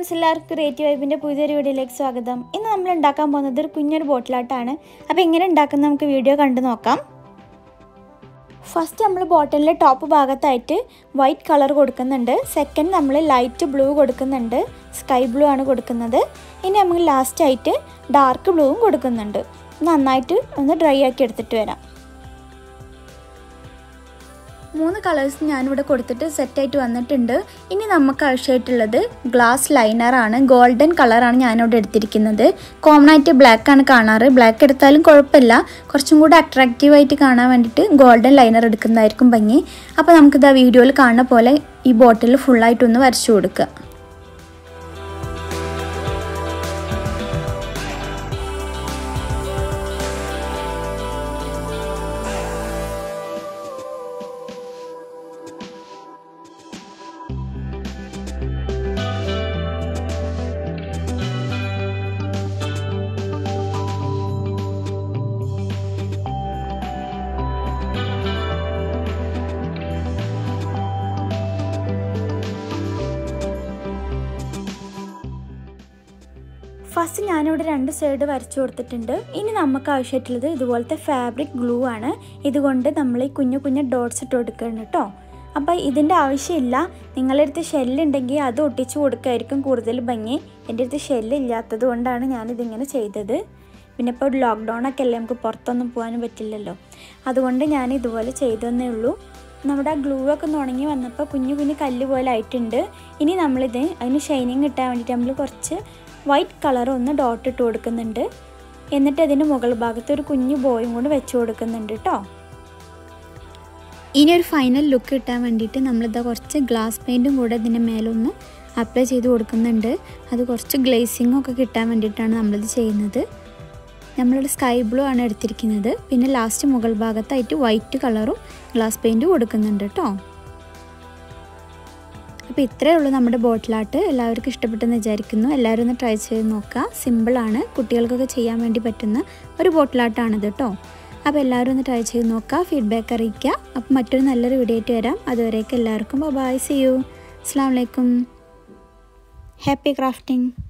friends എല്ലാവർക്കും creative വൈബിൻ്റെ പുതിയൊരു വീഡിയോയിലേക്ക് സ്വാഗതം ഇന്ന് നമ്മൾ ഉണ്ടാക്കാൻ പോകുന്നത് ഒരു കുഞ്ഞൊരു ബോട്ടിലാട്ടാണ് അപ്പോൾ എങ്ങനെ ഉണ്ടാക്കുന്നത് നമുക്ക് വീഡിയോ കണ്ടു നോക്കാം ഫസ്റ്റ് നമ്മൾ ബോട്ടിലിൻ്റെ ടോപ്പ് ഭാഗത്തായിട്ട് വൈറ്റ് കളർ കൊടുക്കുന്നുണ്ട് സെക്കൻഡ് നമ്മൾ ലൈറ്റ് ബ്ലൂ കൊടുക്കുന്നുണ്ട് സ്കൈ ബ്ലൂ ആണ് കൊടുക്കുന്നത് ഇനി നമുക്ക് ലാസ്റ്റായിട്ട് ഡാർക്ക് ബ്ലൂവും കൊടുക്കുന്നുണ്ട് നന്നായിട്ട് ഒന്ന് ഡ്രൈ ആക്കി എടുത്തിട്ട് വരാം മൂന്ന് കളേഴ്സ് ഞാനിവിടെ കൊടുത്തിട്ട് സെറ്റായിട്ട് വന്നിട്ടുണ്ട് ഇനി നമുക്ക് ആവശ്യമായിട്ടുള്ളത് ഗ്ലാസ് ലൈനറാണ് ഗോൾഡൻ കളറാണ് ഞാനിവിടെ എടുത്തിരിക്കുന്നത് കോമൺ ആയിട്ട് ബ്ലാക്ക് ആണ് കാണാറ് ബ്ലാക്ക് എടുത്താലും കുഴപ്പമില്ല കുറച്ചും കൂടി അട്രാക്റ്റീവായിട്ട് കാണാൻ വേണ്ടിയിട്ട് ഗോൾഡൻ ലൈനർ എടുക്കുന്നതായിരിക്കും ഭംഗി അപ്പോൾ നമുക്കിത് ആ വീഡിയോയിൽ കാണുന്ന പോലെ ഈ ബോട്ടിൽ ഫുള്ളായിട്ടൊന്ന് വരച്ചു കൊടുക്കുക ഫസ്റ്റ് ഞാനിവിടെ രണ്ട് സൈഡ് വരച്ചു കൊടുത്തിട്ടുണ്ട് ഇനി നമുക്ക് ആവശ്യമായിട്ടുള്ളത് ഇതുപോലത്തെ ഫാബ്രിക് ഗ്ലൂ ആണ് ഇതുകൊണ്ട് നമ്മൾ ഈ കുഞ്ഞു കുഞ്ഞു ഡോട്ട്സ് ഇട്ട് കൊടുക്കണം കേട്ടോ അപ്പോൾ ഇതിൻ്റെ ആവശ്യമില്ല നിങ്ങളുടെ അടുത്ത് ഷെല്ലുണ്ടെങ്കിൽ അത് ഒട്ടിച്ച് കൊടുക്കായിരിക്കും കൂടുതൽ ഭംഗി എൻ്റെ അടുത്ത് ഷെല്ല് ഇല്ലാത്തത് കൊണ്ടാണ് ഞാനിതിങ്ങനെ ചെയ്തത് പിന്നെ ഇപ്പോൾ ലോക്ക്ഡൗൺ ഒക്കെ അല്ലേ നമുക്ക് പുറത്തൊന്നും പോകാനും പറ്റില്ലല്ലോ അതുകൊണ്ട് ഞാൻ ഇതുപോലെ ചെയ്തെന്നേ ഉള്ളൂ നമ്മുടെ ആ ഗ്ലൂ ഒക്കെ ഒന്ന് ഉണങ്ങി വന്നപ്പോൾ കുഞ്ഞു കുഞ്ഞു കല്ല് പോലെ ആയിട്ടുണ്ട് ഇനി നമ്മളിത് അതിന് ഷൈനിങ് കിട്ടാൻ വേണ്ടിയിട്ട് നമ്മൾ കുറച്ച് വൈറ്റ് കളർ ഒന്ന് ഡോട്ട് ഇട്ട് കൊടുക്കുന്നുണ്ട് എന്നിട്ട് അതിന് മുകൾ ഭാഗത്ത് ഒരു കുഞ്ഞു ബോയും കൂടി വെച്ച് കൊടുക്കുന്നുണ്ട് കേട്ടോ ഇനി ഒരു ഫൈനൽ ലുക്ക് കിട്ടാൻ വേണ്ടിയിട്ട് നമ്മളിതാ കുറച്ച് ഗ്ലാസ് പെയിൻറ്റും കൂടെ ഇതിൻ്റെ മേലൊന്ന് അപ്ലൈ ചെയ്ത് കൊടുക്കുന്നുണ്ട് അത് കുറച്ച് ഗ്ലേസിങ്ങും ഒക്കെ കിട്ടാൻ വേണ്ടിയിട്ടാണ് നമ്മളിത് ചെയ്യുന്നത് നമ്മളിവിടെ സ്കൈ ബ്ലൂ ആണ് എടുത്തിരിക്കുന്നത് പിന്നെ ലാസ്റ്റ് മുകൾ ഭാഗത്തായിട്ട് വൈറ്റ് കളറും ഗ്ലാസ് പെയിൻറ്റ് കൊടുക്കുന്നുണ്ട് കേട്ടോ അപ്പോൾ ഇത്രയേ ഉള്ളൂ നമ്മുടെ ബോട്ടിലാട്ട് എല്ലാവർക്കും ഇഷ്ടപ്പെട്ടെന്ന് വിചാരിക്കുന്നു എല്ലാവരും ഒന്ന് ട്രൈ ചെയ്ത് നോക്കുക സിമ്പിളാണ് കുട്ടികൾക്കൊക്കെ ചെയ്യാൻ വേണ്ടി പറ്റുന്ന ഒരു ബോട്ടിലാട്ടാണിത് കേട്ടോ അപ്പോൾ എല്ലാവരും ഒന്ന് ട്രൈ ചെയ്ത് നോക്കുക ഫീഡ്ബാക്ക് അറിയിക്കുക അപ്പോൾ മറ്റൊരു നല്ലൊരു വീഡിയോ ആയിട്ട് വരാം അതുവരേക്കും എല്ലാവർക്കും ബൈ സി യു അസ്സാം വലൈക്കും ഹാപ്പി ക്രാഫ്റ്റിംഗ്